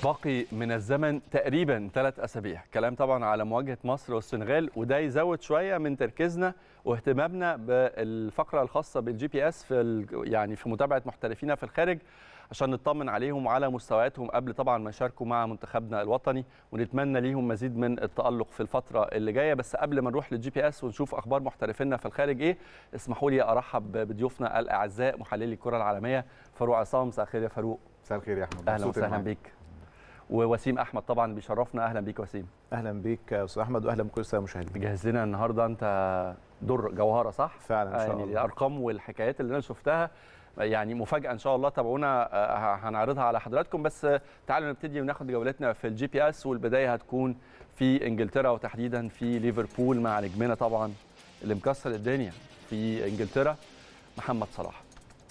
باقي من الزمن تقريبا ثلاث اسابيع كلام طبعا على مواجهه مصر والسنغال وده يزود شويه من تركيزنا واهتمامنا بالفقره الخاصه بالجي بي اس في ال- يعني في متابعه محترفينا في الخارج عشان نطمن عليهم وعلى مستوياتهم قبل طبعا ما يشاركوا مع منتخبنا الوطني ونتمنى ليهم مزيد من التالق في الفتره اللي جايه بس قبل ما نروح للجي بي اس ونشوف اخبار محترفينا في الخارج ايه اسمحوا لي ارحب بضيوفنا الاعزاء محللي الكره العالميه فاروق عصام مساء الخير يا فاروق مساء الخير يا احمد اهلا مبسوط وسهلا معاك. بيك ووسيم احمد طبعا بيشرفنا اهلا بيك وسيم اهلا بيك يا استاذ احمد واهلا بكل الساده المشاهدين تجهز لنا النهارده انت در جوهره صح فعلا ان آه، شاء يعني الله الارقام والحكايات اللي انا شفتها يعني مفاجاه ان شاء الله تابعونا آه، هنعرضها على حضراتكم بس آه، تعالوا نبتدي وناخد جولتنا في الجي بي اس والبدايه هتكون في انجلترا وتحديدا في ليفربول مع نجمنا طبعا اللي مكسر الدنيا في انجلترا محمد صلاح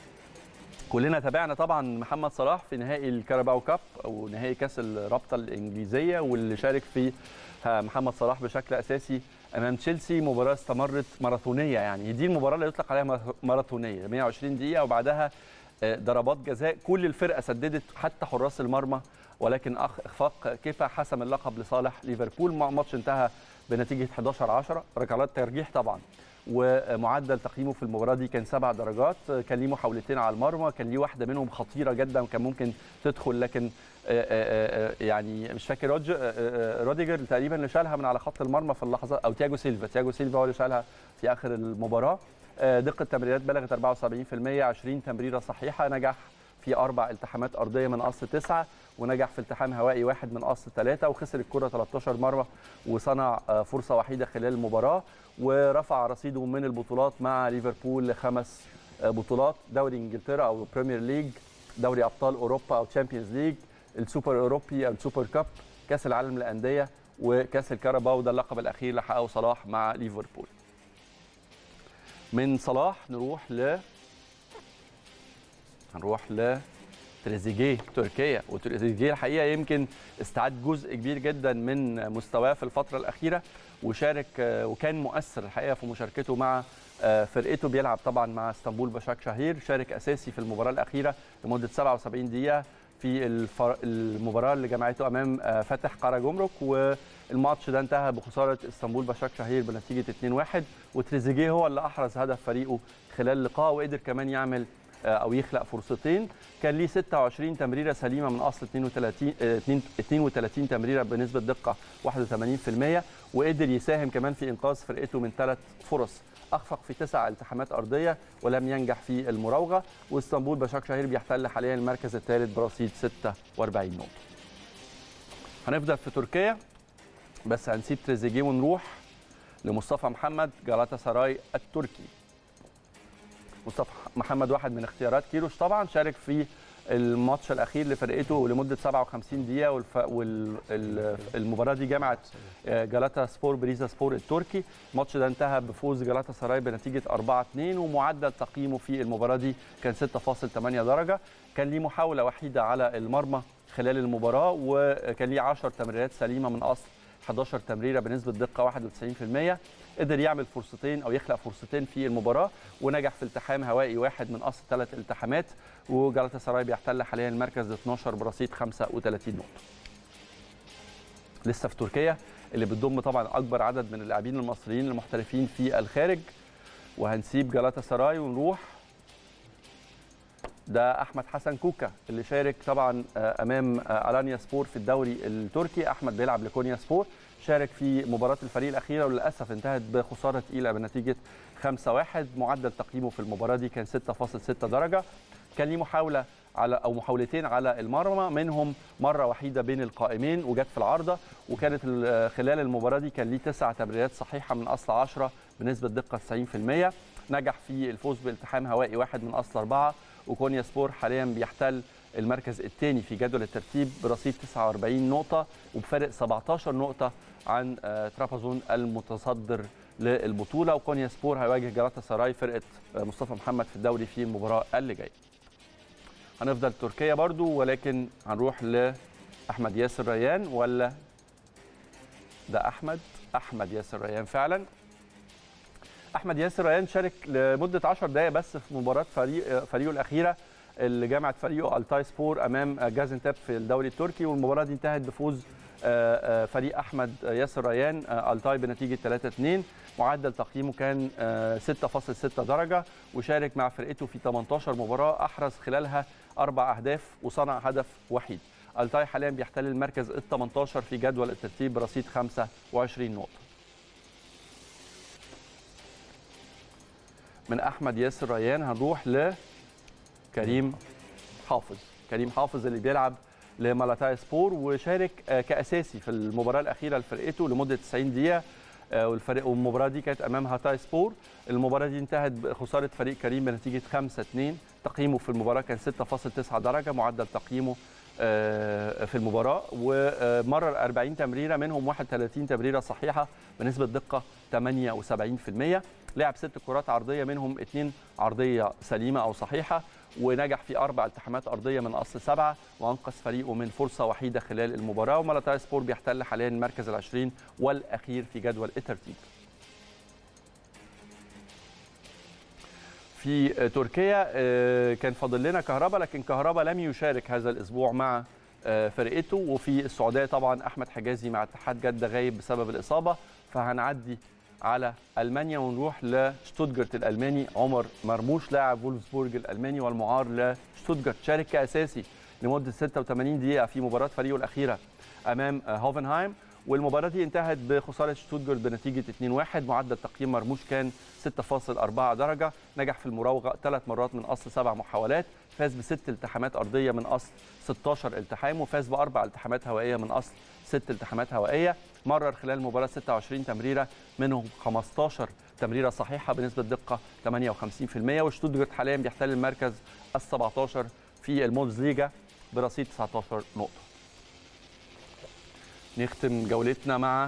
كلنا تابعنا طبعا محمد صلاح في نهائي الكاراباو كاب او نهائي كاس الرابطه الانجليزيه واللي شارك فيه آه، محمد صلاح بشكل اساسي امام تشيلسي مباراه استمرت ماراثونيه يعني دي المباراه اللي يطلق عليها ماراث- ماراثونيه 120 دقيقه وبعدها آه، ضربات جزاء كل الفرقه سددت حتى حراس المرمى ولكن أخ اخفاق كيفا حسم اللقب لصالح ليفربول مع ماتش انتهى بنتيجه 11 10 ركلات ترجيح طبعا ومعدل تقييمه في المباراه دي كان سبع درجات كان ليه محاولتين على المرمى كان ليه واحده منهم خطيره جدا كان ممكن تدخل لكن آه، آه، آه، يعني مش فاكر روج- آه، آه، روديجر تقريبا اللي شالها من على خط المرمى في اللحظه او تياجو سيلفا تياجو سيلفا هو اللي شالها في اخر المباراه آه، دقه تمريرات بلغت 74% 20 تمريره صحيحه نجح في اربع التحامات ارضيه من اصل تسعه ونجح في التحام هوائي واحد من اصل ثلاثه وخسر الكره 13 مره وصنع آه، فرصه وحيده خلال المباراه ورفع رصيده من البطولات مع ليفربول لخمس آه، بطولات دوري انجلترا او بريمير ليج دوري ابطال اوروبا او تشامبيونز ليج السوبر الاوروبي او السوبر كاب كاس العالم للانديه وكاس الكاراباو ده اللقب الاخير اللي حققه صلاح مع ليفربول من صلاح نروح ل هنروح ل تريزيجيه تركيا وتريزيجيه الحقيقه يمكن استعاد جزء كبير جدا من مستواه في الفتره الاخيره وشارك آه، وكان مؤثر الحقيقه في مشاركته مع آه، فرقته بيلعب طبعا مع اسطنبول بشاك شهير شارك اساسي في المباراه الاخيره لمده 77 دقيقه في الفر... المباراه اللي جمعته امام آه، فتح قاره جمرك والماتش ده انتهى بخساره اسطنبول بشاك شهير بنتيجه 2-1 وتريزيجيه هو اللي احرز هدف فريقه خلال اللقاء وقدر كمان يعمل آه، او يخلق فرصتين كان ليه 26 تمريره سليمه من اصل 32 آه، 32 تمريره بنسبه دقه 81% وقدر يساهم كمان في انقاذ فرقته من ثلاث فرص اخفق في تسع التحامات ارضيه ولم ينجح في المراوغه واسطنبول بشاك شهير بيحتل حاليا المركز الثالث برصيد 46 نقطه هنفضل في تركيا بس هنسيب تريزيجيه ونروح لمصطفى محمد جالاتا سراي التركي مصطفى محمد واحد من اختيارات كيروش طبعا شارك في الماتش الاخير لفرقته لمده 57 دقيقه والمباراه دي جمعت آه، جالاتا سبور بريزا سبور التركي الماتش ده انتهى بفوز جالاتا سراي بنتيجه 4 2 ومعدل تقييمه في المباراه دي كان 6.8 درجه كان ليه محاوله وحيده على المرمى خلال المباراه وكان ليه 10 تمريرات سليمه من اصل 11 تمريره بنسبه دقه 91% قدر يعمل فرصتين او يخلق فرصتين في المباراه ونجح في التحام هوائي واحد من اصل ثلاث التحامات وجالاتا سراي بيحتل حاليا المركز 12 برصيد 35 نقطه. لسه في تركيا اللي بتضم طبعا اكبر عدد من اللاعبين المصريين المحترفين في الخارج وهنسيب جالاتا سراي ونروح ده احمد حسن كوكا اللي شارك طبعا آه، امام آه، الانيا سبور في الدوري التركي احمد بيلعب لكونيا سبور شارك في مباراه الفريق الاخيره وللاسف انتهت بخساره ثقيله بنتيجه 5-1 معدل تقييمه في المباراه دي كان 6.6 درجه كان ليه محاوله على او محاولتين على المرمى منهم مره وحيده بين القائمين وجت في العارضه وكانت ال- خلال المباراه دي كان ليه تسع تمريرات صحيحه من اصل 10 بنسبه دقه 90% نجح في الفوز بالتحام هوائي واحد من اصل اربعه وكونيا سبور حاليا بيحتل المركز الثاني في جدول الترتيب برصيد 49 نقطه وبفارق 17 نقطه عن آه، ترابزون المتصدر للبطوله وكونيا سبور هيواجه جلاتا سراي فرقه آه، مصطفى محمد في الدوري في المباراه اللي جايه هنفضل تركيا برضو ولكن هنروح لاحمد ياسر ريان ولا ده احمد احمد ياسر ريان فعلا احمد ياسر ريان شارك لمده 10 دقائق بس في مباراه فريق فريقه الاخيره اللي جمعت فريقه التاي سبور امام جازنتاب في الدوري التركي والمباراه دي انتهت بفوز فريق احمد ياسر ريان التاي بنتيجه 3-2 معدل تقييمه كان 6.6 درجه وشارك مع فرقته في 18 مباراه احرز خلالها اربع اهداف وصنع هدف وحيد التاي حاليا بيحتل المركز ال 18 في جدول الترتيب برصيد 25 نقطه من احمد ياسر ريان هنروح لكريم حافظ كريم حافظ اللي بيلعب لمالاتاي سبور وشارك كاساسي في المباراه الاخيره لفرقته لمده 90 دقيقه والفريق والمباراه دي كانت امام هاتاي سبور المباراه دي انتهت بخساره فريق كريم بنتيجه 5 2 تقييمه في المباراه كان 6.9 درجه معدل تقييمه في المباراه ومرر 40 تمريره منهم 31 تمريره صحيحه بنسبه دقه 78% لعب ست كرات عرضيه منهم اثنين عرضيه سليمه او صحيحه ونجح في اربع التحامات ارضيه من اصل سبعه وانقذ فريقه من فرصه وحيده خلال المباراه ومالاتاي سبور بيحتل حاليا المركز العشرين والاخير في جدول الترتيب. في تركيا كان فاضل لنا كهربا لكن كهربا لم يشارك هذا الاسبوع مع فرقته وفي السعوديه طبعا احمد حجازي مع اتحاد جده غايب بسبب الاصابه فهنعدي على المانيا ونروح لشتوتجارت الالماني عمر مرموش لاعب وولفسبورج الالماني والمعار لشتوتجارت شارك كاساسي لمده 86 دقيقه في مباراه فريقه الاخيره امام هوفنهايم والمباراه دي انتهت بخساره شتوتجارت بنتيجه 2-1 معدل تقييم مرموش كان 6.4 درجه نجح في المراوغه ثلاث مرات من اصل سبع محاولات فاز بست التحامات ارضيه من اصل 16 التحام وفاز باربع التحامات هوائيه من اصل ست التحامات هوائيه مرر خلال المباراه 26 تمريره منهم 15 تمريره صحيحه بنسبه دقه 58% وشتوتجارت حاليا بيحتل المركز ال 17 في المونزليجا برصيد 19 نقطه. نختم جولتنا مع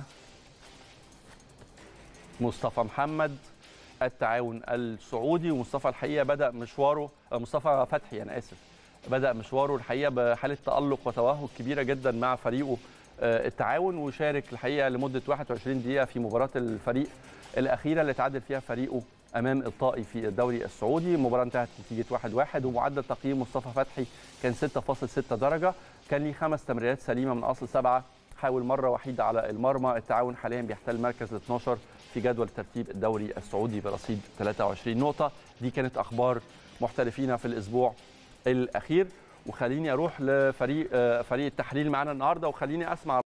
مصطفى محمد التعاون السعودي ومصطفى الحقيقه بدا مشواره مصطفى فتحي انا اسف بدا مشواره الحقيقه بحاله تالق وتوهج كبيره جدا مع فريقه التعاون وشارك الحقيقه لمده 21 دقيقه في مباراه الفريق الاخيره اللي تعادل فيها فريقه امام الطائي في الدوري السعودي المباراه انتهت نتيجه 1-1 ومعدل تقييم مصطفى فتحي كان 6.6 درجه كان ليه خمس تمريرات سليمه من اصل سبعه حاول مره وحيده على المرمى التعاون حاليا بيحتل المركز ال 12 في جدول ترتيب الدوري السعودي برصيد 23 نقطه دي كانت اخبار محترفين في الاسبوع الاخير وخليني اروح لفريق فريق التحليل معانا النهارده وخليني اسمع